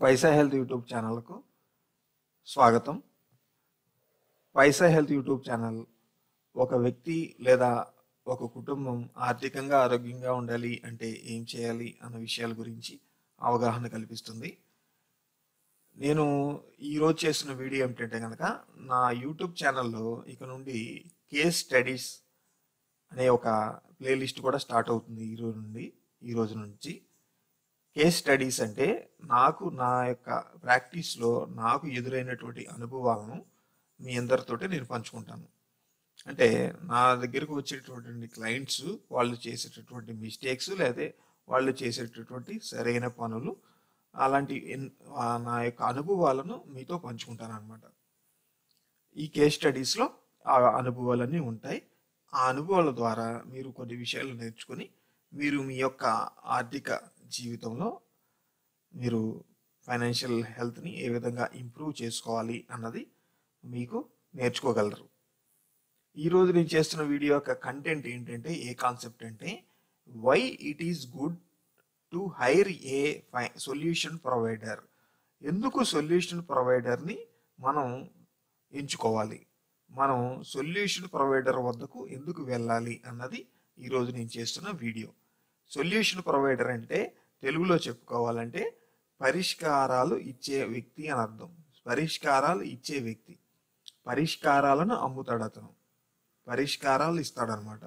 పైసా Health YouTube ఛానల్కు స్వాగతం పైసా Health YouTube channel ఒక వ్యక్తి లేదా ఒక కుటుంబం ఆర్థికంగా ఆరోగ్యంగా ఉండాలి అంటే ఏం చేయాలి అన్న విషయాల గురించి అవగాహన కల్పిస్తుంది నేను ఈరోజు చేసిన వీడియో ఏమిటంటే కనుక నా యూట్యూబ్ ఛానల్లో ఇక నుండి కేస్ స్టడీస్ అనే ఒక ప్లేలిస్ట్ కూడా స్టార్ట్ అవుతుంది ఈ రోజు నుండి ఈ రోజు నుంచి కేస్ స్టడీస్ అంటే నాకు నా యొక్క ప్రాక్టీస్లో నాకు ఎదురైనటువంటి అనుభవాలను మీ అందరితోటి నేను పంచుకుంటాను అంటే నా దగ్గరకు వచ్చేటటువంటి క్లయింట్స్ వాళ్ళు చేసేటటువంటి మిస్టేక్స్ లేదా వాళ్ళు చేసేటటువంటి సరైన పనులు అలాంటి ఎన్- ఆ నా యొక్క అనుభవాలను మీతో పంచుకుంటాను అనమాట ఈ కేస్ స్టడీస్లో ఆ అనుభవాలన్నీ ఉంటాయి ఆ అనుభవాల ద్వారా మీరు కొన్ని విషయాలు నేర్చుకొని మీరు మీ యొక్క ఆర్థిక జీవితంలో మీరు ఫైనాన్షియల్ హెల్త్ని ఏ విధంగా ఇంప్రూవ్ చేసుకోవాలి అన్నది మీకు నేర్చుకోగలరు ఈరోజు నేను చేస్తున్న వీడియో యొక్క కంటెంట్ ఏంటంటే ఏ కాన్సెప్ట్ అంటే why it is good to hire a solution provider ఎందుకు సొల్యూషన్ ప్రొవైడర్ని మనం ఎంచుకోవాలి మనం సొల్యూషన్ ప్రొవైడర్ వద్దకు ఎందుకు వెళ్ళాలి అన్నది ఈరోజు నేను చేస్తున్న వీడియో సొల్యూషన్ ప్రొవైడర్ అంటే తెలుగులో చెప్పుకోవాలంటే పరిష్కారాలు ఇచ్చే వ్యక్తి అని అర్థం పరిష్కారాలు ఇచ్చే వ్యక్తి పరిష్కారాలను అమ్ముతాడు అతను పరిష్కారాలు ఇస్తాడనమాట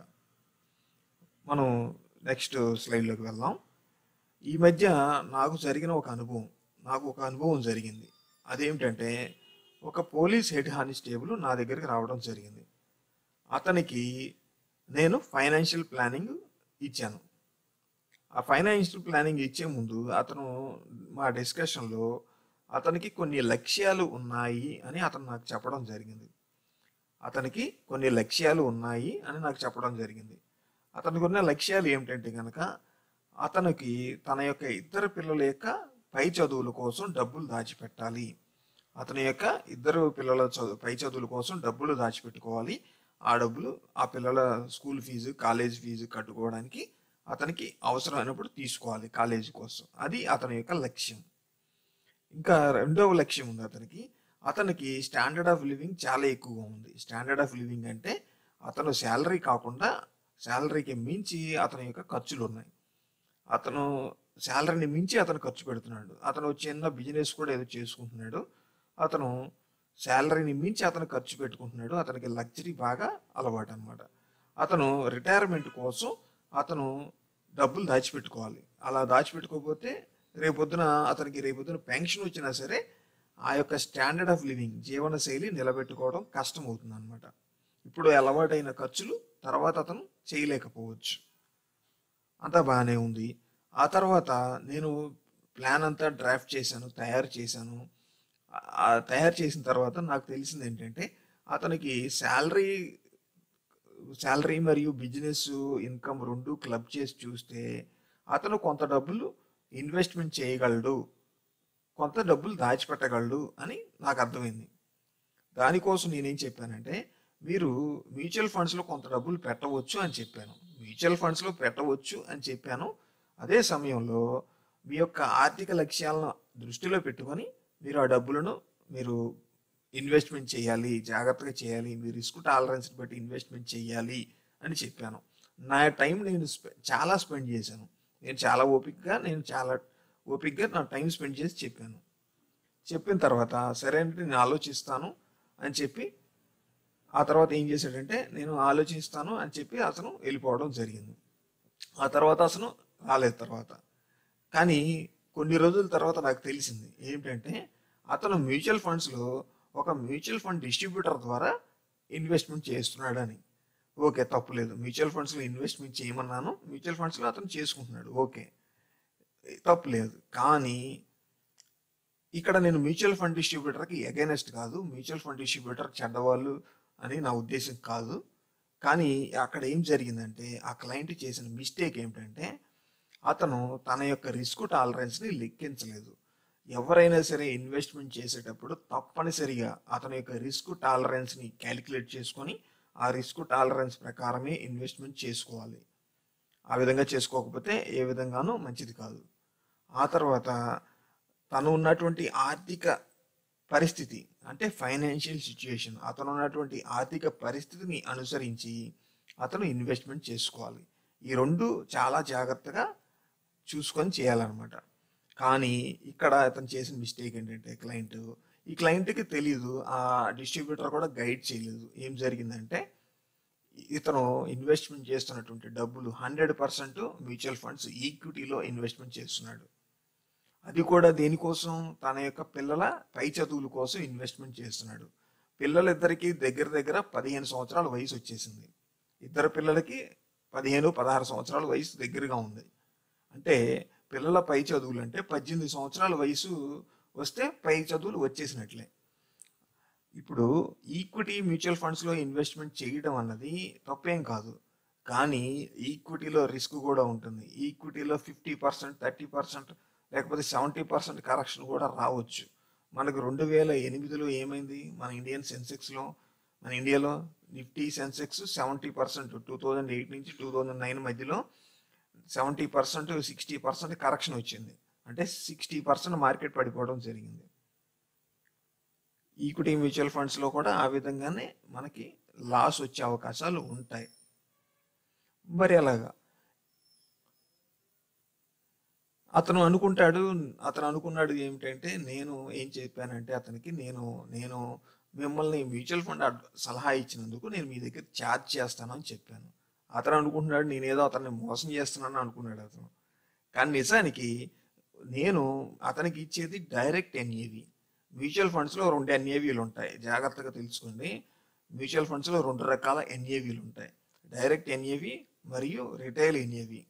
మనం నెక్స్ట్ స్లైడ్లోకి వెళ్దాం ఈ మధ్య నాకు జరిగిన ఒక అనుభవం నాకు ఒక అనుభవం జరిగింది అదేమిటంటే ఒక పోలీస్ హెడ్ కానిస్టేబుల్ నా దగ్గరికి రావడం జరిగింది అతనికి నేను ఫైనాన్షియల్ ప్లానింగ్ ఇచ్చాను ఆ ఫైనాన్షియల్ ప్లానింగ్ ఇచ్చే ముందు అతను మా డిస్కషన్లో అతనికి కొన్ని లక్ష్యాలు ఉన్నాయి అని అతను నాకు చెప్పడం జరిగింది అతనికి కొన్ని లక్ష్యాలు ఉన్నాయి అని నాకు చెప్పడం జరిగింది అతనికి ఉన్న లక్ష్యాలు ఏమిటంటే కనుక అతనికి తన యొక్క ఇద్దరు పిల్లల యొక్క పై చదువుల కోసం డబ్బులు దాచిపెట్టాలి అతని యొక్క ఇద్దరు పిల్లల చదువు పై చదువుల కోసం డబ్బులు దాచిపెట్టుకోవాలి ఆ డబ్బులు ఆ పిల్లల స్కూల్ ఫీజు కాలేజ్ ఫీజు కట్టుకోవడానికి అతనికి అవసరమైనప్పుడు తీసుకోవాలి కాలేజీ కోసం అది అతని యొక్క లక్ష్యం ఇంకా రెండవ లక్ష్యం ఉంది అతనికి అతనికి స్టాండర్డ్ ఆఫ్ లివింగ్ చాలా ఎక్కువగా ఉంది స్టాండర్డ్ ఆఫ్ లివింగ్ అంటే అతను శాలరీ కాకుండా శాలరీకి మించి అతని యొక్క ఖర్చులు ఉన్నాయి అతను శాలరీని మించి అతను ఖర్చు పెడుతున్నాడు అతను చిన్న బిజినెస్ కూడా ఏదో చేసుకుంటున్నాడు అతను శాలరీని మించి అతను ఖర్చు పెట్టుకుంటున్నాడు అతనికి లగ్జరీ బాగా అలవాటు అనమాట అతను రిటైర్మెంట్ కోసం అతను డబ్బులు దాచిపెట్టుకోవాలి అలా దాచిపెట్టుకోకపోతే రేపొద్దున అతనికి రేపొద్దున పెన్షన్ వచ్చినా సరే ఆ యొక్క స్టాండర్డ్ ఆఫ్ లివింగ్ జీవన శైలి నిలబెట్టుకోవడం కష్టం అవుతుంది అనమాట ఇప్పుడు అలవాటైన ఖర్చులు తర్వాత అతను చేయలేకపోవచ్చు అంతా బాగానే ఉంది ఆ తర్వాత నేను ప్లాన్ అంతా డ్రాఫ్ట్ చేశాను తయారు చేశాను ఆ- ఆ తయారు చేసిన తర్వాత నాకు తెలిసింది ఏంటంటే అతనికి శాలరీ శాలరీ మరియు బిజినెస్ ఇన్కమ్ రెండు క్లబ్ చేసి చూస్తే అతను కొంత డబ్బులు ఇన్వెస్ట్మెంట్ చేయగలడు కొంత డబ్బులు దాచిపెట్టగలడు అని నాకు అర్థమైంది దానికోసం నేనేం చెప్పానంటే మీరు మ్యూచువల్ ఫండ్స్లో కొంత డబ్బులు పెట్టవచ్చు అని చెప్పాను మ్యూచువల్ ఫండ్స్లో పెట్టవచ్చు అని చెప్పాను అదే సమయంలో మీ యొక్క ఆర్థిక లక్ష్యాలను దృష్టిలో పెట్టుకొని మీరు ఆ డబ్బులను మీరు ఇన్వెస్ట్మెంట్ చేయాలి జాగ్రత్తగా చేయాలి మీ రిస్క్ టాలరెన్స్ని బట్టి ఇన్వెస్ట్మెంట్ చేయాలి అని చెప్పాను నా టైం నేను స్పె- చాలా స్పెండ్ చేశాను నేను చాలా ఓపిక్గా నేను చాలా ఓపిక్గా నా టైం స్పెండ్ చేసి చెప్పాను చెప్పిన తర్వాత సరే అంటే నేను ఆలోచిస్తాను అని చెప్పి ఆ తర్వాత ఏం చేశాడంటే నేను ఆలోచిస్తాను అని చెప్పి అతను వెళ్ళిపోవడం జరిగింది ఆ తర్వాత అతను రాలేదు తర్వాత కానీ కొన్ని రోజుల తర్వాత నాకు తెలిసింది ఏంటంటే అతను మ్యూచువల్ ఫండ్స్లో ఒక మ్యూచువల్ ఫండ్ డిస్ట్రిబ్యూటర్ ద్వారా ఇన్వెస్ట్మెంట్ చేస్తున్నాడని ఓకే తప్పులేదు మ్యూచువల్ ఫండ్స్లో ఇన్వెస్ట్మెంట్ చేయమన్నాను మ్యూచువల్ ఫండ్స్లో అతను చేసుకుంటున్నాడు ఓకే తప్పులేదు కానీ ఇక్కడ నేను మ్యూచువల్ ఫండ్ డిస్ట్రిబ్యూటర్కి ఎగైనెస్ట్ కాదు మ్యూచువల్ ఫండ్ డిస్ట్రిబ్యూటర్ చెడ్డవాళ్ళు అని నా ఉద్దేశం కాదు కానీ అక్కడ ఏం జరిగిందంటే ఆ క్లయింట్ చేసిన మిస్టేక్ ఏమిటంటే అతను తన యొక్క రిస్క్ టాలరెన్స్ని లెక్కించలేదు ఎవరైనా సరే ఇన్వెస్ట్మెంట్ చేసేటప్పుడు తప్పనిసరిగా అతని యొక్క రిస్క్ టాలరెన్స్ని క్యాలిక్యులేట్ చేసుకొని ఆ రిస్క్ టాలరెన్స్ ప్రకారమే ఇన్వెస్ట్మెంట్ చేసుకోవాలి ఆ విధంగా చేసుకోకపోతే ఏ విధంగానూ మంచిది కాదు ఆ తర్వాత తను ఉన్నటువంటి ఆర్థిక పరిస్థితి అంటే ఫైనాన్షియల్ సిచ్యుయేషన్ అతను ఉన్నటువంటి ఆర్థిక పరిస్థితిని అనుసరించి అతను ఇన్వెస్ట్మెంట్ చేసుకోవాలి ఈ రెండు చాలా జాగ్రత్తగా చూసుకొని చేయాలన్నమాట కానీ ఇక్కడ అతను చేసిన మిస్టేక్ ఏంటంటే క్లయింట్ ఈ క్లయింట్కి తెలియదు ఆ డిస్ట్రిబ్యూటర్ కూడా గైడ్ చేయలేదు ఏం జరిగిందంటే ఇతను ఇన్వెస్ట్మెంట్ చేస్తున్నటువంటి డబ్బులు హండ్రెడ్ పర్సెంట్ మ్యూచువల్ ఫండ్స్ ఈక్విటీలో ఇన్వెస్ట్మెంట్ చేస్తున్నాడు అది కూడా దేనికోసం తన యొక్క పిల్లల పై చదువుల కోసం ఇన్వెస్ట్మెంట్ చేస్తున్నాడు పిల్లలిద్దరికి దగ్గర దగ్గర పదిహేను సంవత్సరాల వయసు వచ్చేసింది ఇద్దరు పిల్లలకి పదిహేను పదహారు సంవత్సరాల వయసు దగ్గరగా ఉంది అంటే పిల్లల పై చదువులు అంటే పద్దెనిమిది సంవత్సరాల వయసు వస్తే పై చదువులు వచ్చేసినట్లే ఇప్పుడు ఈక్విటీ మ్యూచువల్ ఫండ్స్లో ఇన్వెస్ట్మెంట్ చేయడం అన్నది తప్పేం కాదు కానీ ఈక్విటీలో రిస్క్ కూడా ఉంటుంది ఈక్విటీలో ఫిఫ్టీ పర్సెంట్ థర్టీ పర్సెంట్ లేకపోతే సెవెంటీ పర్సెంట్ కరెక్షన్ కూడా రావచ్చు మనకు రెండు వేల ఎనిమిదిలో ఏమైంది మన ఇండియన్ సెన్సెక్స్లో మన ఇండియాలో Nifty Sensex seventy percent two thousand eight నుంచి టూ థౌజండ్ నైన్ మధ్యలో seventy percent sixty percent correction వచ్చింది అంటే సిక్స్టీ పర్సెంట్ మార్కెట్ పడిపోవడం జరిగింది ఈక్విటీ మ్యూచువల్ ఫండ్స్లో కూడా ఆ విధంగానే మనకి లాస్ వచ్చే అవకాశాలు ఉంటాయి మరి అలాగా అతను అనుకుంటాడు అతను అనుకున్నాడు ఏమిటంటే నేను ఏం చెప్పానంటే అతనికి నేను నేను మిమ్మల్ని మ్యూచువల్ ఫండ్ అడ్- సలహా ఇచ్చినందుకు నేను మీ దగ్గర ఛార్జ్ చేస్తాను అని చెప్పాను అతను అనుకుంటున్నాడు నేనేదో అతన్ని మోసం చేస్తున్నాను అనుకున్నాడు అతను కానీ నిజానికి నేను అతనికి ఇచ్చేది డైరెక్ట్ ఎన్ఏవి మ్యూచువల్ ఫండ్స్లో రెండు ఎన్ఏవీలు ఉంటాయి జాగ్రత్తగా తెలుసుకోండి మ్యూచువల్ ఫండ్స్లో రెండు రకాల ఎన్ఏవీలు ఉంటాయి డైరెక్ట్ ఎన్ఏవి మరియు రిటైల్ ఎన్ఏవి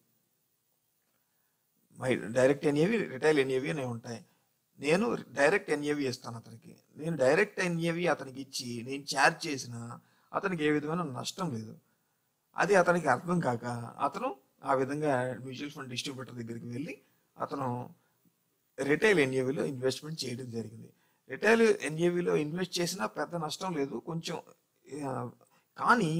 మై డైరెక్ట్ ఎన్ఏవి రిటైల్ ఎన్ఏవి అనేవి ఉంటాయి నేను డైరెక్ట్ ఎన్ఏవి ఇస్తాను అతనికి నేను డైరెక్ట్ ఎన్ఏవి అతనికి ఇచ్చి నేను ఛార్జ్ చేసిన అతనికి ఏ విధమైన నష్టం లేదు అది అతనికి అర్థం కాక అతను ఆ విధంగా మ్యూచువల్ ఫండ్ డిస్ట్రిబ్యూటర్ దగ్గరికి వెళ్ళి అతను రిటైల్ ఎన్ఏవిలో ఇన్వెస్ట్మెంట్ చేయడం జరిగింది రిటైల్ ఎన్ఏవిలో ఇన్వెస్ట్ చేసినా పెద్ద నష్టం లేదు కొంచెం ఆ, కానీ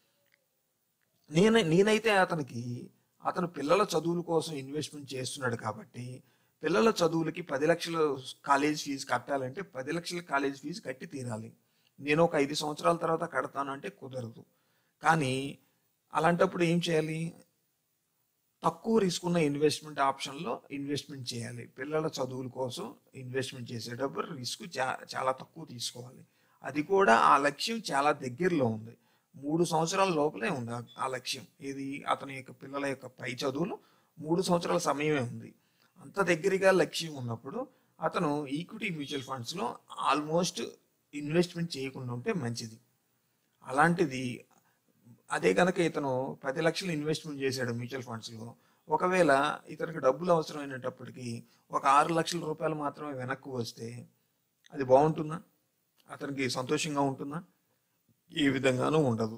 నేను నేనైతే అతనికి అతను పిల్లల చదువుల కోసం ఇన్వెస్ట్మెంట్ చేస్తున్నాడు కాబట్టి పిల్లల చదువులకి పది లక్షల కాలేజ్ ఫీజు కట్టాలంటే పది లక్షల కాలేజ్ ఫీజు కట్టి తీరాలి నేను ఒక ఐదు సంవత్సరాల తర్వాత కడతాను అంటే కుదరదు కానీ అలాంటప్పుడు ఏం చేయాలి తక్కువ రిస్క్ ఉన్న ఇన్వెస్ట్మెంట్ ఆప్షన్లో ఇన్వెస్ట్మెంట్ చేయాలి పిల్లల చదువుల కోసం ఇన్వెస్ట్మెంట్ చేసేటప్పుడు రిస్క్ చా చాలా తక్కువ తీసుకోవాలి అది కూడా ఆ లక్ష్యం చాలా దగ్గరలో ఉంది మూడు సంవత్సరాల లోపలే ఉంది ఆ- ఆ లక్ష్యం ఇది అతని యొక్క పిల్లల యొక్క పై చదువులు మూడు సంవత్సరాల సమయమే ఉంది అంత దగ్గరగా లక్ష్యం ఉన్నప్పుడు అతను ఈక్విటీ మ్యూచువల్ ఫండ్స్లో ఆల్మోస్ట్ ఇన్వెస్ట్మెంట్ చేయకుండా ఉంటే మంచిది అలాంటిది అదే కనుక ఇతను పది లక్షలు ఇన్వెస్ట్మెంట్ చేశాడు మ్యూచువల్ ఫండ్స్లో ఒకవేళ ఇతనికి డబ్బులు అవసరమైనప్పటికీ ఒక ఆరు లక్షల రూపాయలు మాత్రమే వెనక్కు వస్తే అది బాగుంటుందా అతనికి సంతోషంగా ఉంటుందా ఏ విధంగానూ ఉండదు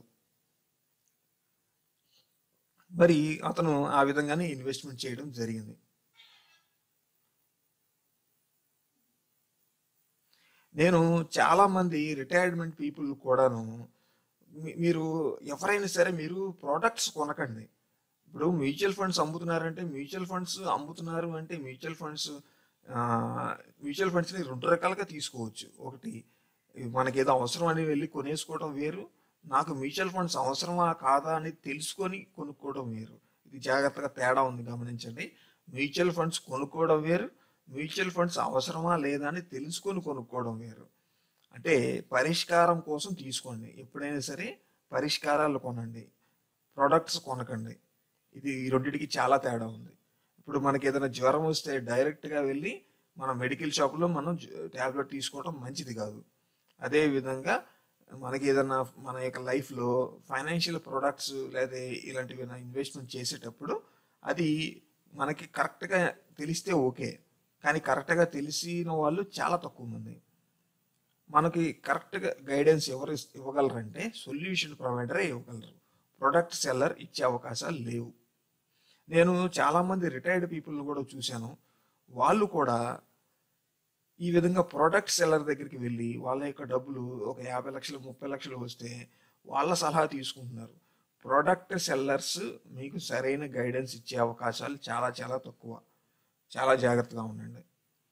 మరి అతను ఆ విధంగానే ఇన్వెస్ట్మెంట్ చేయడం జరిగింది నేను చాలా మంది రిటైర్మెంట్ పీపుల్ కూడాను మీ- మీరు ఎవరైనా సరే మీరు ప్రోడక్ట్స్ కొనకండి ఇప్పుడు మ్యూచువల్ ఫండ్స్ అమ్ముతున్నారంటే మ్యూచువల్ ఫండ్స్ అమ్ముతున్నారు అంటే మ్యూచువల్ ఫండ్స్ మ్యూచువల్ ఫండ్స్ని రెండు రకాలుగా తీసుకోవచ్చు ఒకటి మనకి ఏదో అవసరం అని వెళ్ళి కొనేసుకోవడం వేరు నాకు మ్యూచువల్ ఫండ్స్ అవసరమా కాదా అని తెలుసుకొని కొనుక్కోవడం వేరు ఇది జాగ్రత్తగా తేడా ఉంది గమనించండి మ్యూచువల్ ఫండ్స్ కొనుక్కోవడం వేరు మ్యూచువల్ ఫండ్స్ అవసరమా లేదా అని తెలుసుకొని కొనుక్కోవడం వేరు అంటే పరిష్కారం కోసం తీసుకోండి ఎప్పుడైనా సరే పరిష్కారాలు కొనండి ప్రోడక్ట్స్ కొనకండి ఇది ఈ రెండింటికి చాలా తేడా ఉంది ఇప్పుడు మనకి ఏదైనా జ్వరం వస్తే డైరెక్ట్గా వెళ్ళి మన మెడికల్ షాప్లో మనం ట్యాబ్లెట్ తీసుకోవడం మంచిది కాదు అదే విధంగా మనకి ఏదైనా మన యొక్క లైఫ్లో ఫైనాన్షియల్ ప్రొడక్ట్స్ లేదా ఇలాంటివి ఇన్వెస్ట్మెంట్ చేసేటప్పుడు అది మనకి కరెక్ట్గా తెలిస్తే ఓకే కానీ కరెక్ట్గా తెలిసిన వాళ్ళు చాలా తక్కువ మంది మనకి కరెక్ట్గా గైడెన్స్ ఎవరు ఇస్- ఇవ్వగలరంటే సొల్యూషన్ ప్రొవైడరే ఇవ్వగలరు ప్రొడక్ట్ సెల్లర్ ఇచ్చే అవకాశాలు లేవు నేను చాలామంది రిటైర్డ్ పీపుల్ని కూడా చూశాను వాళ్ళు కూడా ఈ విధంగా ప్రోడక్ట్ సెల్లర్ దగ్గరికి వెళ్ళి వాళ్ళ యొక్క డబ్బులు ఒక యాభై లక్షలు ముప్పై లక్షలు వస్తే వాళ్ళ సలహా తీసుకుంటున్నారు ప్రోడక్ట్ సెల్లర్స్ మీకు సరైన గైడెన్స్ ఇచ్చే అవకాశాలు చాలా చాలా తక్కువ చాలా జాగ్రత్తగా ఉండండి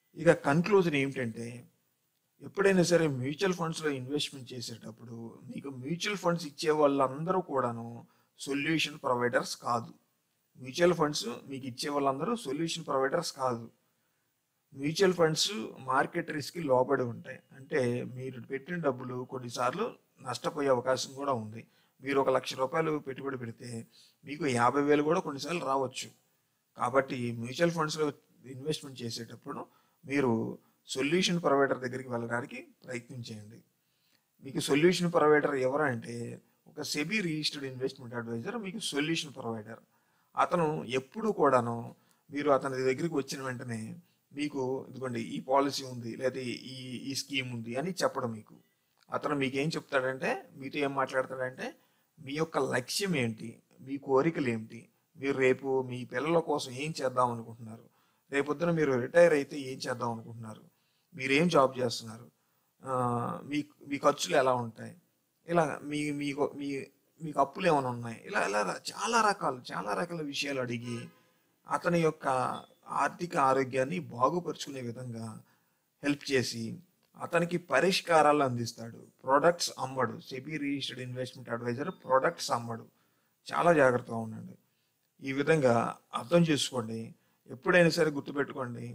ఇక కన్క్లూజన్ ఏమిటంటే ఎప్పుడైనా సరే మ్యూచువల్ ఫండ్స్లో ఇన్వెస్ట్మెంట్ చేసేటప్పుడు మీకు మ్యూచువల్ ఫండ్స్ ఇచ్చే వాళ్ళందరూ కూడాను సొల్యూషన్ ప్రొవైడర్స్ కాదు మ్యూచువల్ ఫండ్స్ మీకు ఇచ్చే వాళ్ళందరూ సొల్యూషన్ ప్రొవైడర్స్ కాదు మ్యూచువల్ ఫండ్స్ మార్కెట్ రిస్క్కి లోబడి ఉంటాయి అంటే మీరు పెట్టిన డబ్బులు కొన్నిసార్లు నష్టపోయే అవకాశం కూడా ఉంది మీరు ఒక లక్ష రూపాయలు పెట్టుబడి పెడితే మీకు యాభై వేలు కూడా కొన్నిసార్లు రావచ్చు కాబట్టి మ్యూచువల్ ఫండ్స్లో ఇన్వెస్ట్మెంట్ చేసేటప్పుడు మీరు సొల్యూషన్ ప్రొవైడర్ దగ్గరికి వెళ్ళడానికి ప్రయత్నం చేయండి మీకు సొల్యూషన్ ప్రొవైడర్ ఎవరంటే ఒక సెబీ రిజిస్టర్డ్ ఇన్వెస్ట్మెంట్ అడ్వైజర్ మీకు సొల్యూషన్ ప్రొవైడర్ అతను ఎప్పుడు కూడాను మీరు అతని దగ్గరికి వచ్చిన వెంటనే మీకు ఇదిగోండి ఈ పాలసీ ఉంది లేదా ఈ ఈ స్కీమ్ ఉంది అని చెప్పడం మీకు అతను మీకు ఏం చెప్తాడంటే మీతో ఏం మాట్లాడతాడంటే మీ యొక్క లక్ష్యం ఏంటి మీ కోరికలు ఏమిటి మీరు రేపు మీ పిల్లల కోసం ఏం చేద్దాం అనుకుంటున్నారు రేపొద్దున మీరు రిటైర్ అయితే ఏం చేద్దాం అనుకుంటున్నారు మీరు ఏం జాబ్ చేస్తున్నారు ఆ, మీ మీ ఖర్చులు ఎలా ఉంటాయి ఇలా మీ మీకు మీ మీకు అప్పులు ఏమైనా ఉన్నాయి ఇలా ఇలా ర- చాలా రకాలు చాలా రకాల విషయాలు అడిగి అతని యొక్క ఆర్థిక ఆరోగ్యాన్ని బాగుపరుచుకునే విధంగా హెల్ప్ చేసి అతనికి పరిష్కారాలు అందిస్తాడు ప్రొడక్ట్స్ అమ్మడు SEBI registered investment advisor products అమ్మడు చాలా జాగ్రత్తగా ఉండండి ఈ విధంగా అర్థం చేసుకోండి ఎప్పుడైనా సరే గుర్తుపెట్టుకోండి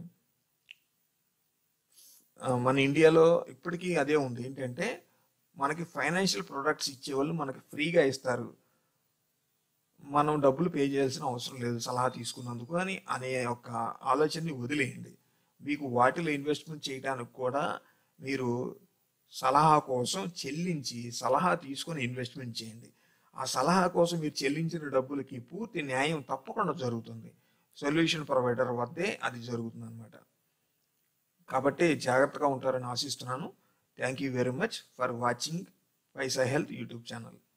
ఆ, మన ఇండియాలో ఇప్పటికీ అదే ఉంది ఏంటంటే మనకి ఫైనాన్షియల్ ప్రొడక్ట్స్ ఇచ్చేవాళ్ళు మనకి ఫ్రీగా ఇస్తారు మనం డబ్బులు పే చేయాల్సిన అవసరం లేదు సలహా తీసుకున్నందుకు అని అనే ఒక ఆలోచనని వదిలేయండి మీకు వాటిలో ఇన్వెస్ట్మెంట్ చేయడానికి కూడా మీరు సలహా కోసం చెల్లించి సలహా తీసుకొని ఇన్వెస్ట్మెంట్ చేయండి ఆ సలహా కోసం మీరు చెల్లించిన డబ్బులకి పూర్తి న్యాయం తప్పకుండా జరుగుతుంది సొల్యూషన్ ప్రొవైడర్ వద్దే అది జరుగుతుంది అనమాట కాబట్టి జాగ్రత్తగా ఉంటారని ఆశిస్తున్నాను thank you very much for watching Paisa Health YouTube channel